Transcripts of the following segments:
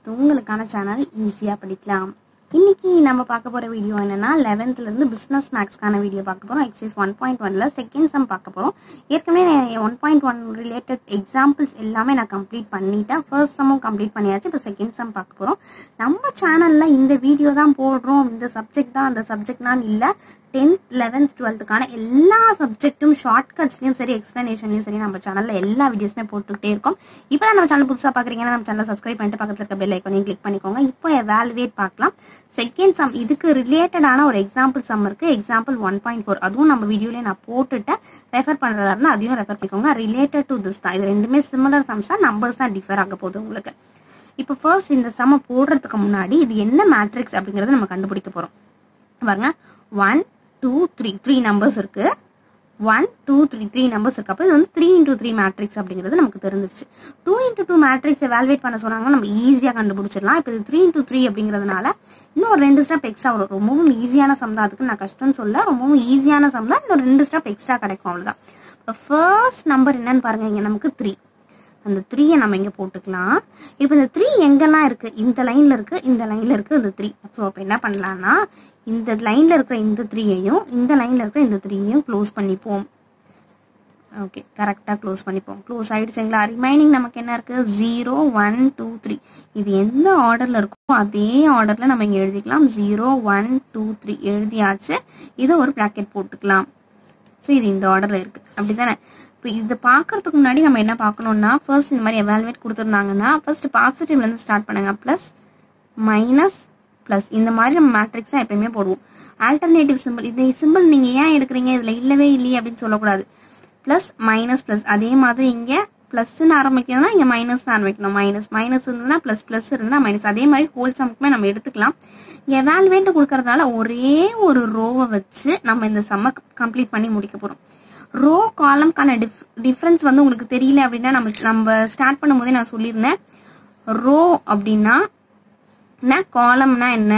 இது உங்களுக்கான சேனல் ஈஸியாக படிக்கலாம் இன்னைக்கு நம்ம பார்க்க போகிற வீடியோ என்னன்னா 11th ல இருந்து பிஸ்னஸ் மேக்ஸ்க்கான வீடியோ பார்க்க போகிறோம் எக்ஸைஸ் ஒன் பாயிண்ட் ஒனில் செகண்ட் சம் பார்க்க போகிறோம் ஏற்கனவே one point one related examples எல்லாமே நான் கம்ப்ளீட் பண்ணிட்டேன் ஃபர்ஸ்ட் சம்மும் கம்ப்ளீட் பண்ணியாச்சு இப்போ செகண்ட் சம் பார்க்க போகிறோம் நம்ம சேனலில் இந்த வீடியோ தான் போடுறோம் இந்த சப்ஜெக்ட் தான் அந்த சப்ஜெக்ட்னான் இல்லை டென்த் லெவன்த் டுவெல்த்துக்கான எல்லா சப்ஜெக்ட்டும் ஷார்ட்கட்ஸ்லையும் சரி எக்ஸ்ப்ளனேஷன்லையும் சரி நம்ம சேனலில் எல்லா வீடியோஸுமே போட்டுக்கிட்டே இருக்கோம் இப்போ தான் நம்ம சேனல் புதுசாக பார்க்குறீங்கன்னா நம்ம சேனலை சப்ஸ்கிரைப் பண்ணிட்டு பக்கத்தில் இருக்க பெல் ஐக்கனையும் கிளிக் பண்ணிக்கோங்க இப்போ எவாலுவேட் பார்க்கலாம் செகண்ட் சம் இதுக்கு ரிலேட்டடான ஒரு எக்ஸாம்பிள் சம் இருக்குது எக்ஸாம்பிள் ஒன் பாயிண்ட் ஃபோர் அதுவும் நம்ம வீடியோலேயே நான் போட்டுட்டேன் ரெஃபர் பண்ணுறதா இருந்தால் அதையும் ரெஃபர் பண்ணிக்கோங்க ரிலேட்டட் டு திஸ் தான் இது ரெண்டுமே சிமிலர் சம்ஸ் தான் நம்பர்ஸ் தான் டிஃபர் ஆக போகுது உங்களுக்கு இப்போ ஃபர்ஸ்ட் இந்த சம்மை போடுறதுக்கு முன்னாடி இது என்ன மேட்ரிக்ஸ் அப்படிங்கறத நம்ம கண்டுபிடிக்க போகிறோம் பாருங்க one two three three numbers இருக்கு one two three three numbers இருக்கு அப்போ இது வந்து த்ரீ இன்டூ த்ரீ மேட்ரிக்ஸ் அப்படிங்கிறது நமக்கு தெரிஞ்சிருச்சு two into two matrix evaluate பண்ண சொன்னாங்கன்னா நம்ம ஈஸியாக கண்டுபிடிச்சிடலாம் இப்போ இது த்ரீ இன்டூ த்ரீ அப்படிங்கிறதுனால இன்னும் ஒரு ரெண்டு ஸ்டெப் எக்ஸ்ட்ரா வரும் ரொம்பவும் ஈஸியான சம் தான் அதுக்கு நான் கஷ்டம்னு சொல்ல ரொம்பவும் ஈஸியான சம் தான் இன்னும் ரெண்டு ஸ்டெப் எக்ஸ்ட்ரா கிடைக்கும் அவ்வளோதான் இப்போ ஃபர்ஸ்ட் நம்பர் என்னன்னு பாருங்க இங்கே நமக்கு த்ரீ அந்த த்ரீயை நம்ம இங்கே போட்டுக்கலாம் இப்போ இந்த த்ரீ எங்கெல்லாம் இருக்குது இந்த லைனில் இருக்குது இந்த லைனில் இருக்குது இந்த த்ரீ ஸோ அப்போ என்ன பண்ணலான்னா இந்த லைனில் இருக்கிற இந்த த்ரீயையும் இந்த லைனில் இருக்கிற இந்த த்ரீயையும் க்ளோஸ் பண்ணிப்போம் ஓகே கரெக்டாக க்ளோஸ் பண்ணிப்போம் க்ளோஸ் ஆகிடுச்சுங்களா ரிமைனிங் நமக்கு என்ன இருக்குது ஜீரோ ஒன் டூ த்ரீ இது எந்த ஆர்டரில் இருக்கோ அதே ஆர்டரில் நம்ம இங்கே எழுதிக்கலாம் ஜீரோ ஒன் டூ த்ரீ எழுதியாச்சு இதை ஒரு ப்ராக்கெட் போட்டுக்கலாம் ஸோ இது இந்த ஆர்டரில் இருக்குது அப்படி தானே இப்போ இது பார்க்கறதுக்கு முன்னாடி நம்ம என்ன பார்க்கணும்னா ஃபர்ஸ்ட் இந்த மாதிரி எவாலுவேட் கொடுத்துருந்தாங்கன்னா ஃபர்ஸ்ட் பாசிட்டிவ்லேருந்து ஸ்டார்ட் பண்ணுங்க ப்ளஸ் மைனஸ் ப்ளஸ் இந்த மாதிரி நம்ம மேட்ரிக்ஸ் தான் எப்பயுமே போடுவோம் ஆல்டர்னேட்டிவ் சிம்பிள் இந்த சிம்பிள் நீங்கள் ஏன் எடுக்கிறீங்க இதில் இல்லவே இல்லையே அப்படின்னு சொல்லக்கூடாது ப்ளஸ் மைனஸ் ப்ளஸ் அதே மாதிரி இங்கே ப்ளஸ்ன்னு ஆரம்பிக்கணும்னா இங்கே மைனஸ் ஆரம்பிக்கணும் மைனஸ் மைனஸ் இருந்ததுன்னா ப்ளஸ் ப்ளஸ் இருந்ததுன்னா மைனஸ் அதே மாதிரி ஹோல் சம்க்குமே நம்ம எடுத்துக்கலாம் இங்கே எவாலுவேட் கொடுக்கறதுனால ஒரே ஒரு ரோவை வச்சு நம்ம இந்த சம்மை கம்ப்ளீட் பண்ணி முடிக்க போகிறோம் ரோ காலம்க்கான டிஃப் டிஃப்ரென்ஸ் வந்து உங்களுக்கு தெரியல அப்படின்னா நம்ம நம்ம ஸ்டார்ட் பண்ணும்போதே நான் சொல்லியிருந்தேன் ரோ அப்படின்னா என்ன காலம்னா என்ன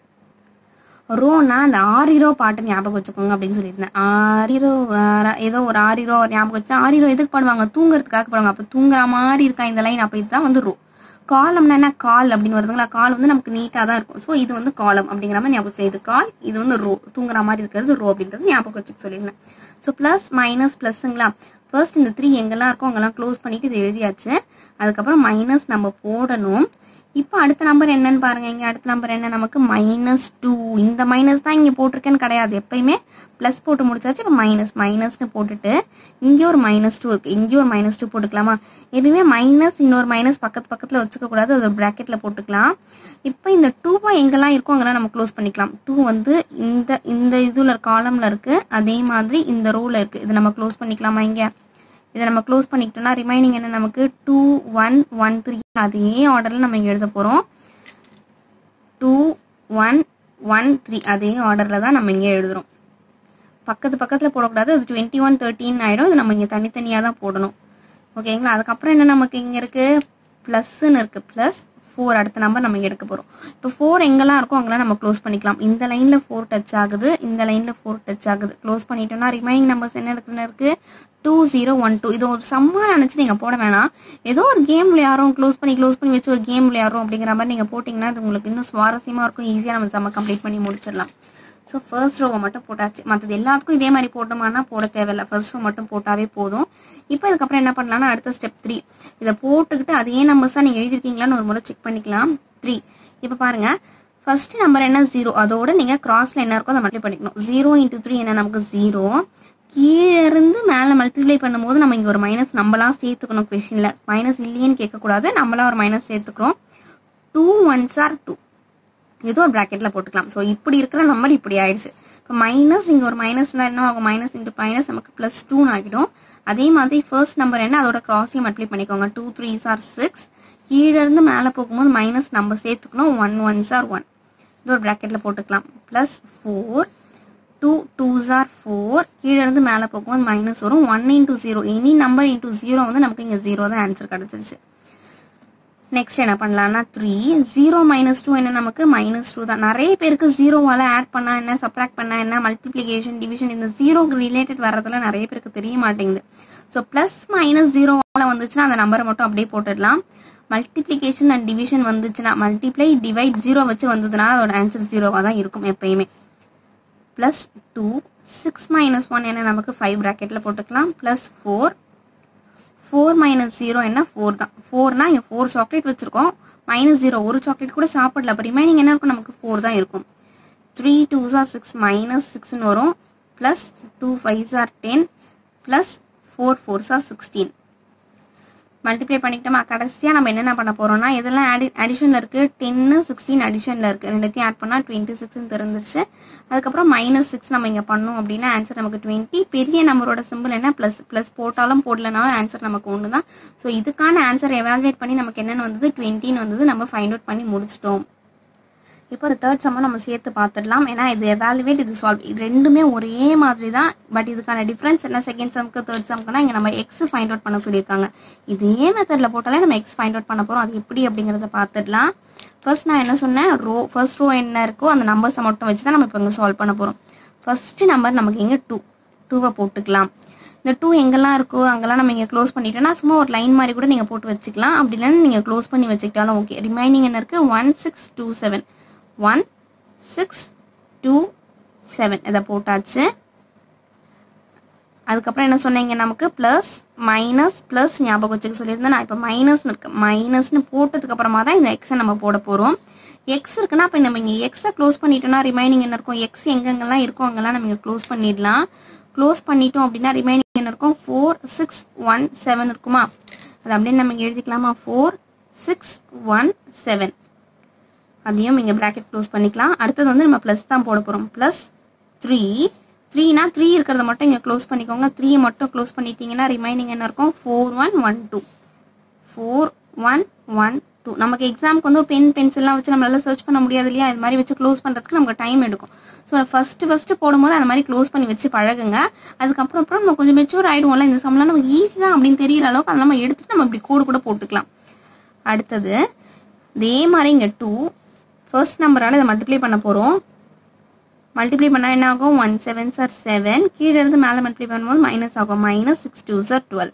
ரோனா அந்த ஆரிரோ பாட்டு ஞாபகம் வச்சுக்கோங்க அப்படின்னு சொல்லியிருந்தேன் ஆரிரோ ஆரா- ஏதோ ஒரு ஆரிரோ ஞாபகம் வச்சு ஆரிரோ எதுக்கு பண்ணுவாங்க தூங்குறதுக்காக பண்ணுவாங்க அப்போ தூங்குற மாதிரி இருக்கா இந்த லைன் அப்போ இதுதான் வந்து ரோ காலம்னா என்ன கால் அப்படின்னு வருதுங்களா கால் வந்து நமக்கு நீட்டாக தான் இருக்கும் ஸோ இது வந்து காலம் அப்படிங்கிற மாதிரி ஞாபகம் வச்சு இது கால் இது வந்து ரோ தூங்குற மாதிரி இருக்கிறது ரோ அப்படின்றது ஞாபகம் வச்சுக்க சொல்லியிருந்தேன் ஸோ ப்ளஸ் மைனஸ் ப்ளஸ்ங்களா ஃபர்ஸ்ட் இந்த த்ரீ எங்கெல்லாம் இருக்கோ அங்கெல்லாம் க்ளோஸ் பண்ணிட்டு இது எழுதியாச்சு அதுக்கப்புறம் மைனஸ் நம்ம போடணும் இப்போ அடுத்த நம்பர் என்னன்னு பாருங்க இங்க அடுத்த நம்பர் என்ன நமக்கு மைனஸ் டூ இந்த மைனஸ் தான் இங்க போட்டிருக்கேன்னு கிடையாது எப்பயுமே ப்ளஸ் போட்டு முடிச்சாச்சு இப்போ மைனஸ் மைனஸ்னு போட்டுட்டு இங்கே ஒரு மைனஸ் டூ இருக்கு இங்கே ஒரு மைனஸ் டூ போட்டுக்கலாமா எப்பயுமே மைனஸ் இன்னொரு மைனஸ் பக்கத்து பக்கத்தில் வச்சுக்க கூடாது அது ஒரு ப்ராக்கெட்டில் போட்டுக்கலாம் இப்போ இந்த டூவை எங்கெல்லாம் இருக்கோ அங்கெல்லாம் நம்ம க்ளோஸ் பண்ணிக்கலாம் டூ வந்து இந்த இந்த இதில் காலமில் இருக்கு அதே மாதிரி இந்த ரோவில் இருக்கு இதை நம்ம க்ளோஸ் பண்ணிக்கலாமா இங்கே இதை நம்ம க்ளோஸ் பண்ணிக்கிட்டோம்னா ரிமைனிங் என்ன நமக்கு டூ ஒன் ஒன் த்ரீ அதே ஆர்டரில் நம்ம இங்கே எழுத போகிறோம் டூ ஒன் ஒன் த்ரீ அதே ஆர்டரில் தான் நம்ம இங்கே எழுதுறோம் பக்கத்து பக்கத்தில் போடக்கூடாது அது டுவெண்ட்டி ஒன் தேர்ட்டின் ஆகிடும் இது நம்ம இங்கே தனித்தனியாக தான் போடணும் ஓகேங்களா அதுக்கப்புறம் என்ன நமக்கு இங்கே இருக்குது ப்ளஸ்ன்னு இருக்குது ப்ளஸ் ஃபோர் அடுத்த நம்பர் நம்ம இங்க எடுக்க போகிறோம் இப்போ ஃபோர் எங்கெல்லாம் இருக்கோ அங்கெல்லாம் நம்ம க்ளோஸ் பண்ணிக்கலாம் இந்த லைனில் ஃபோர் டச் ஆகுது இந்த லைனில் ஃபோர் டச் ஆகுது க்ளோஸ் பண்ணிட்டோம்னா ரிமைனிங் நம்பர்ஸ் என்ன இருக்குன்னு இருக்குது டூ ஜீரோ ஒன் டூ இது ஒரு சம்மா நினச்சி நீங்கள் போட வேணாம் ஏதோ ஒரு கேம் விளையாடுறோம் க்ளோஸ் பண்ணி க்ளோஸ் பண்ணி வச்சு ஒரு கேம் விளையாடுறோம் அப்படிங்கிற மாதிரி நீங்கள் போட்டிங்கன்னா அது உங்களுக்கு இன்னும் சுவாரஸ்யமாக இருக்கும் ஈஸியாக நம்ம சம்ம கம்ப்ளீட் பண்ணி முடிச்சிடலாம் ஸோ ஃபர்ஸ்ட் ரோவை மட்டும் போட்டாச்சு மற்றது எல்லாத்துக்கும் இதே மாதிரி போட்டோமானா போட தேவையில்ல ஃபர்ஸ்ட் ரோ மட்டும் போட்டாவே போதும் இப்போ இதுக்கப்புறம் என்ன பண்ணலாம்னா அடுத்த ஸ்டெப் த்ரீ இதை போட்டுக்கிட்டு அதே நம்பர்ஸ் தான் நீங்கள் எழுதிருக்கீங்களான்னு ஒரு முறை செக் பண்ணிக்கலாம் த்ரீ இப்போ பாருங்க ஃபர்ஸ்ட் நம்பர் என்ன ஜீரோ அதோட நீங்கள் கிராஸ்ல என்ன இருக்கோ அதை மல்டிப்ளை பண்ணிக்கணும் ஜீரோ இன்டூ த்ரீ என்ன நமக்கு ஜீரோ கீழே இருந்து மேலே மல்டிப்ளை பண்ணும்போது நம்ம இங்கே ஒரு மைனஸ் நம்மளாம் சேர்த்துக்கணும் கொஷினில் மைனஸ் இல்லையேன்னு கேட்கக்கூடாது நம்மளா ஒரு மைனஸ் சேர்த்துக்கிறோம் டூ ஒன்ஸ் ஆர் டூ ஏதோ ஒரு ப்ராக்கெட்டில் போட்டுக்கலாம் ஸோ இப்படி இருக்கிற நம்பர் இப்படி ஆயிடுச்சு இப்போ மைனஸ் இங்கே ஒரு மைனஸ்னா என்ன ஆகும் மைனஸ் இன்ட்டு மைனஸ் நமக்கு ப்ளஸ் டூன்னு ஆகிடும் அதே மாதிரி ஃபர்ஸ்ட் நம்பர் என்ன அதோட கிராஸையும் மல்டிப்ளை பண்ணிக்கோங்க டூ த்ரீஸ் ஆர் சிக்ஸ் கீழே இருந்து மேலே போகும்போது மைனஸ் நம்ம சேர்த்துக்கணும் ஒன் ஒன்ஸ் ஆர் ஒன் இது ஒரு ப்ராக்கெட்டில் போட்டுக்கலாம் plus four two twos are four கீழே இருந்து மேலே போகும்போது மைனஸ் வரும் one into zero any number into zero வந்து நமக்கு இங்கே ஜீரோ தான் ஆன்சர் கிடச்சிருச்சு நெக்ஸ்ட் என்ன பண்ணலாம்னா த்ரீ ஜீரோ மைனஸ் டூ என்ன நமக்கு மைனஸ் டூ தான் நிறைய பேருக்கு ஜீரோவால் ஆட் பண்ணா என்ன சப்ராக்ட் பண்ணா என்ன மல்டிப்ளிகேஷன் டிவிஷன் இந்த ஜீரோக்கு ரிலேட்டட் வர்றதுல நிறைய பேருக்கு தெரிய மாட்டேங்குது ஸோ ப்ளஸ் மைனஸ் ஜீரோவால் வந்துச்சுன்னா அந்த நம்பரை மட்டும் அப்படியே போட்டுடலாம் மல்டிப்ளிகேஷன் அண்ட் டிவிஷன் வந்துச்சுன்னா மல்டிப்ளை டிவைட் ஜீரோ வச்சு வந்ததுனால அதோட ஆன்சர் ஜீரோவாக தான் இருக்கும் எப்பயுமே plus two six minus one என்ன நமக்கு ஃபைவ் ப்ராக்கெட்டில் போட்டுக்கலாம் plus four four minus zero என்ன ஃபோர் தான் ஃபோர்னா இங்கே ஃபோர் சாக்லேட் வச்சுருக்கோம் மைனஸ் ஜீரோ ஒரு சாக்லேட் கூட சாப்பிடல அப்போ ரிமைனிங் என்ன இருக்கும் நமக்கு ஃபோர் தான் இருக்கும் three two are six minus சிக்ஸ்னு வரும் plus two five are ten plus four fours are sixteen multiply பண்ணிக்கிட்டோமா கடைசியாக நம்ம என்னென்ன பண்ண போகிறோம்னா இதெல்லாம் ஆடி அடிஷனில் இருக்குது டென்னு சிக்ஸ்டீன் அடிஷனில் இருக்குது ரெண்டுத்தையும் ஆட் பண்ணால் டுவெண்ட்டி சிக்ஸ்னு தெரிஞ்சிருச்சு அதுக்கப்புறம் மைனஸ் சிக்ஸ் நம்ம இங்கே பண்ணோம் அப்படின்னா ஆன்சர் நமக்கு டுவெண்ட்டி பெரிய நம்பரோட சிம்பிள் என்ன ப்ளஸ் ப்ளஸ் போட்டாலும் போடலனாலும் ஆன்சர் நமக்கு ஒன்று தான் ஸோ இதுக்கான ஆன்சர் எவாலுவேட் பண்ணி நமக்கு என்னென்னு வந்தது டுவெண்ட்டின்னு வந்தது நம்ம ஃபைண்ட் அவுட் பண்ணி முடிச்சிட்டோம் இப்போ ஒரு தேர்ட் சம்மை நம்ம சேர்த்து பார்த்துடலாம் ஏன்னா இது எவாலுவேட் இது சால்வ் இது ரெண்டுமே ஒரே மாதிரி தான் பட் இதுக்கான டிஃப்ரென்ஸ் என்ன செகண்ட் சம்க்கு தேர்ட் சம்க்குனா இங்கே நம்ம எக்ஸ் ஃபைண்ட் அவுட் பண்ண சொல்லியிருக்காங்க இதே மெத்தடில் போட்டாலே நம்ம எக்ஸ் ஃபைண்ட் அவுட் பண்ண போகிறோம் அது எப்படி அப்படிங்கிறத பார்த்துடலாம் ஃபர்ஸ்ட் நான் என்ன சொன்னேன் ரோ ஃபர்ஸ்ட் ரோ என்ன இருக்கோ அந்த நம்பர்ஸை மட்டும் வச்சு தான் நம்ம இப்போ இங்கே சால்வ் பண்ண போகிறோம் ஃபர்ஸ்ட் நம்பர் நமக்கு இங்கே டூ டூவை போட்டுக்கலாம் இந்த டூ எங்கெல்லாம் இருக்கோ அங்கெல்லாம் நம்ம இங்கே க்ளோஸ் பண்ணிட்டோம்னா சும்மா ஒரு லைன் மாதிரி கூட நீங்கள் போட்டு வச்சுக்கலாம் அப்படி இல்லைன்னா நீங்கள் க்ளோஸ் பண்ணி வச்சுக்கிட்டாலும் ஓகே ரிமைனிங் என்ன இருக்குது one six two seven one six two seven இதை போட்டாச்சு அதுக்கப்புறம் என்ன சொன்னீங்க நமக்கு ப்ளஸ் மைனஸ் ப்ளஸ் ஞாபகம் வச்சுக்க சொல்லியிருந்தேன் நான் இப்போ மைனஸ்னு இருக்கு மைனஸ்னு போட்டதுக்கு அப்புறமா தான் இந்த எக்ஸை நம்ம போட போகிறோம் எக்ஸ் இருக்குன்னா இப்போ நம்ம இங்கே எக்ஸை க்ளோஸ் பண்ணிட்டோம்னா ரிமைனிங் என்ன இருக்கும் எக்ஸ் எங்கெங்கெல்லாம் இருக்கோ அங்கெல்லாம் நம்ம இங்கே க்ளோஸ் பண்ணிடலாம் க்ளோஸ் பண்ணிட்டோம் அப்படின்னா ரிமைனிங் என்ன இருக்கும் ஃபோர் சிக்ஸ் ஒன் செவன் இருக்குமா அது அப்படியே நம்ம இங்கே எழுதிக்கலாமா ஃபோர் சிக்ஸ் ஒன் செவன் அதையும் இங்கே ப்ராக்கெட் க்ளோஸ் பண்ணிக்கலாம் அடுத்தது வந்து நம்ம ப்ளஸ் தான் போட போகிறோம் ப்ளஸ் த்ரீ த்ரீனா த்ரீ இருக்கிறத மட்டும் இங்கே க்ளோஸ் பண்ணிக்கோங்க த்ரீ மட்டும் க்ளோஸ் பண்ணிட்டீங்கன்னா ரிமைனிங் என்ன இருக்கும் four one one two four one one two நமக்கு எக்ஸாமுக்கு வந்து பென் பென்சில்லாம் வச்சு நம்மளால சர்ச் பண்ண முடியாது இல்லையா இது மாதிரி வச்சு க்ளோஸ் பண்ணுறதுக்கு நமக்கு டைம் எடுக்கும் ஸோ ஃபஸ்ட்டு ஃபஸ்ட்டு போடும்போது அந்த மாதிரி க்ளோஸ் பண்ணி வச்சு பழகுங்க அதுக்கப்புறம் அப்புறம் நம்ம கொஞ்சம் மெச்சூர் ஆகிடுவோம்ல இந்த சம்லாம் நமக்கு ஈஸி தான் அப்படின்னு தெரியற அளவுக்கு அதை நம்ம எடுத்துட்டு நம்ம இப்படி கோடு கூட போட்டுக்கலாம் அடுத்தது இதே மாதிரி இங்கே டூ ஃபர்ஸ்ட் நம்பரால் இதை மல்டிப்ளை பண்ண போகிறோம் மல்டிப்ளை பண்ணால் என்ன ஆகும் ஒன் செவன் சார் செவன் கீழே இருந்து மேலே மல்டிப்ளை பண்ணும்போது மைனஸ் ஆகும் மைனஸ் சிக்ஸ் டூ சார் டுவெல்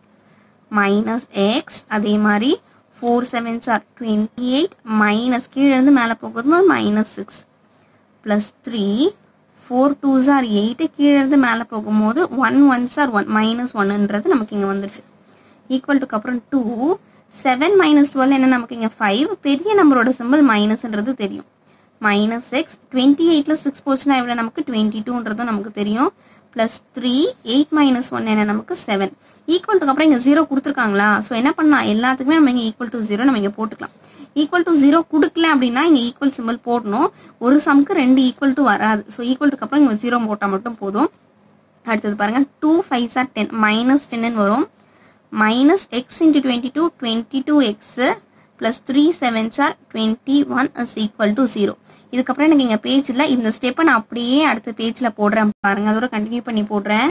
மைனஸ் எக்ஸ் அதே மாதிரி ஃபோர் செவன் சார் டுவெண்ட்டி எயிட் மைனஸ் கீழே இருந்து மேலே போகும்போது minus six plus three four two சார் எயிட்டு கீழே இருந்து மேலே போகும்போது ஒன் ஒன் சார் ஒன் மைனஸ் ஒன்னுன்றது நமக்கு இங்கே வந்துருச்சு ஈக்குவல் டுக்கு அப்புறம் டூ செவன் மைனஸ் டுவெல் என்ன நமக்கு இங்கே ஃபைவ் பெரிய நம்பரோட சிம்பிள் மைனஸ்ன்றது தெரியும் மைனஸ் சிக்ஸ் டுவெண்ட்டி எயிட்டில் சிக்ஸ் போச்சுன்னா எவ்வளோ நமக்கு டுவெண்ட்டி டூன்றதும் நமக்கு தெரியும் plus three eight minus one என்ன நமக்கு செவன் ஈக்குவல்ட்டுக்கு அப்புறம் இங்கே ஜீரோ கொடுத்துருக்காங்களா ஸோ என்ன பண்ணலாம் எல்லாத்துக்குமே நம்ம இங்கே ஈக்குவல் டு ஜீரோ நம்ம இங்கே போட்டுக்கலாம் ஈக்குவல் டு ஜீரோ கொடுக்கல அப்படின்னா இங்கே ஈக்குவல் சிம்பிள் போடணும் ஒரு சம்க்கு ரெண்டு ஈக்குவல் டு வராது ஸோ ஈக்குவல்ட்டுக்கு அப்புறம் இங்கே ஜீரோ போட்டால் மட்டும் போதும் அடுத்தது பாருங்கள் டூ ஃபைவ் சார் டென் மைனஸ் டென்னு வரும் minus X into twenty two twenty two X plus three sevens are twenty one is equal to zero இதுக்கப்புறம் எனக்கு இங்கே பேஜில் இந்த ஸ்டெப்பை நான் அப்படியே அடுத்த பேஜில் போடுறேன் பாருங்கள் அதோட கண்டினியூ பண்ணி போடுறேன்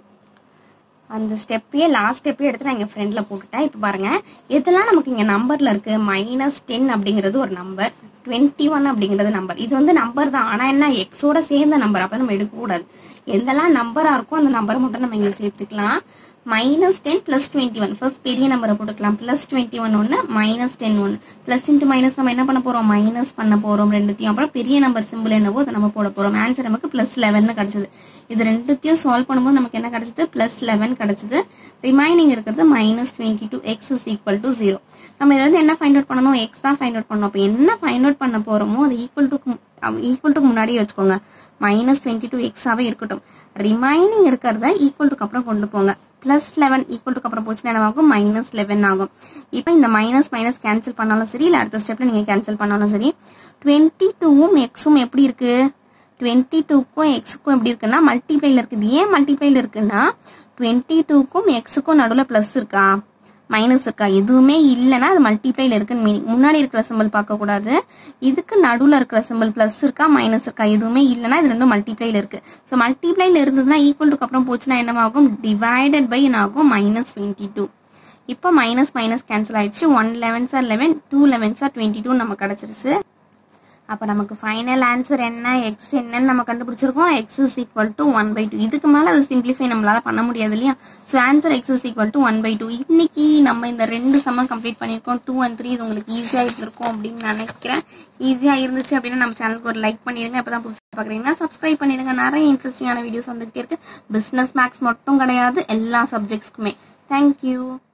அந்த ஸ்டெப்பையே லாஸ்ட் ஸ்டெப்பே எடுத்து நான் இங்கே ஃப்ரெண்டில் போட்டுட்டேன் இப்போ பாருங்கள் இதெல்லாம் நமக்கு இங்கே நம்பரில் இருக்குது மைனஸ் டென் அப்படிங்கிறது ஒரு நம்பர் டுவெண்ட்டி ஒன் அப்படிங்கிறது நம்பர் இது வந்து நம்பர் தான் ஆனால் என்ன எக்ஸோட சேர்ந்த நம்பர் அப்போ நம்ம எடுக்கக்கூடாது எந்தெல்லாம் நம்பராக இருக்கோ அந்த நம்பரை மட்டும் நம்ம இங்கே சேர்த்துக்கலாம் minus ten plus twenty one first பெரிய நம்பரை போட்டுக்கலாம் ப்ளஸ் டுவெண்ட்டி ஒன் ஒன்று மைனஸ் டென் ஒன்று ப்ளஸ் இன்ட்டு மைனஸ் நம்ம என்ன பண்ண போகிறோம் மைனஸ் பண்ண போகிறோம் ரெண்டுத்தையும் அப்புறம் பெரிய நம்பர் சிம்பிள் என்னவோ அதை நம்ம போட போகிறோம் ஆன்சர் நமக்கு ப்ளஸ் லெவன் கிடச்சிது இது ரெண்டுத்தையும் சால்வ் பண்ணும்போது நமக்கு என்ன கிடச்சிது ப்ளஸ் லெவன் கிடச்சிது ரிமைனிங் இருக்கிறது minus twenty two X is equal to zero நம்ம இதுல இருந்து என்ன ஃபைண்ட் அவுட் பண்ணணும் எக்ஸ் தான் ஃபைண்ட் அவுட் பண்ணணும் அப்போ என்ன ஃபைண்ட் அவுட் பண்ண போகிறோமோ அது ஈக்குவல் டு ஈக்குவல் டுக்கு முன்னாடியே வச்சுக்கோங்க மைனஸ் டுவெண்ட்டி டூ எக்ஸாகவே இருக்கட்டும் ரிமைனிங் இருக்கிறத ஈக்குவல் டுக்கு அப்புறம் கொண்டு போங்க ப்ளஸ் லெவன் ஈக்குவல் டுக்கு அப்புறம் போச்சுன்னா என்ன ஆகும் மைனஸ் லெவன் ஆகும் இப்போ இந்த மைனஸ் மைனஸ் கேன்சல் பண்ணாலும் சரி இல்லை அடுத்த ஸ்டெப்பில் நீங்கள் கேன்சல் பண்ணாலும் சரி டுவெண்ட்டி டூவும் எக்ஸும் எப்படி இருக்கு டுவெண்ட்டி டூக்கும் எக்ஸுக்கும் எப்படி இருக்குன்னா மல்டிப்ளைல இருக்குது ஏன் மல்டிப்ளைல இருக்குன்னா டுவெண்ட்டி டூக்கும் எக்ஸுக்கும் நடுவில் ப்ளஸ் இருக்கா மைனஸ் இருக்கா எதுவுமே இல்லைன்னா அது மல்டிப்ளைல இருக்குன்னு மீனிங் முன்னாடி இருக்கிற சிம்பிள் பார்க்கக்கூடாது இதுக்கு நடுவில் இருக்கிற சிம்பிள் ப்ளஸ் இருக்கா மைனஸ் இருக்கா எதுவுமே இல்லைன்னா இது ரெண்டும் மல்டிப்ளைல இருக்கு ஸோ மல்டிப்ளைல இருந்ததுன்னா ஈக்குவல் டுக்கு அப்புறம் போச்சுன்னா என்னவாகும் டிவைடட் பை ஆகும் மைனஸ் டுவெண்ட்டி டூ இப்போ மைனஸ் மைனஸ் கேன்சல் ஆயிடுச்சு ஒன் லெவன் சார் லெவன் டூ லெவன் சார் டுவெண்ட்டி டூ நம்ம கிடச்சிருச்சு அப்போ நமக்கு ஃபைனல் ஆன்சர் என்ன எக்ஸ் என்னன்னு நம்ம கண்டுபிடிச்சிருக்கோம் X is equal to one by two இதுக்கு மேலே அது சிம்பிளிஃபை நம்மளால பண்ண முடியாது இல்லையா so answer X is equal to one by two இன்னைக்கு நம்ம இந்த ரெண்டு சம்மம் கம்ப்ளீட் பண்ணியிருக்கோம் டூ அண்ட் த்ரீ இது உங்களுக்கு ஈஸியாக இருந்திருக்கும் அப்படின்னு நினைக்கிறேன் ஈஸியாக இருந்துச்சு அப்படின்னா நம்ம சேனலுக்கு ஒரு லைக் பண்ணிடுங்க இப்போ தான் புதுசாக பார்க்குறீங்கன்னா சப்ஸ்கிரைப் பண்ணிடுங்க நிறைய இன்ட்ரெஸ்டிங்கான வீடியோஸ் வந்துகிட்டே இருக்கு பிஸ்னஸ் மேக்ஸ் மட்டும் கிடையாது எல்லா சப்ஜெக்ட்ஸ்க்குமே தேங்க்யூ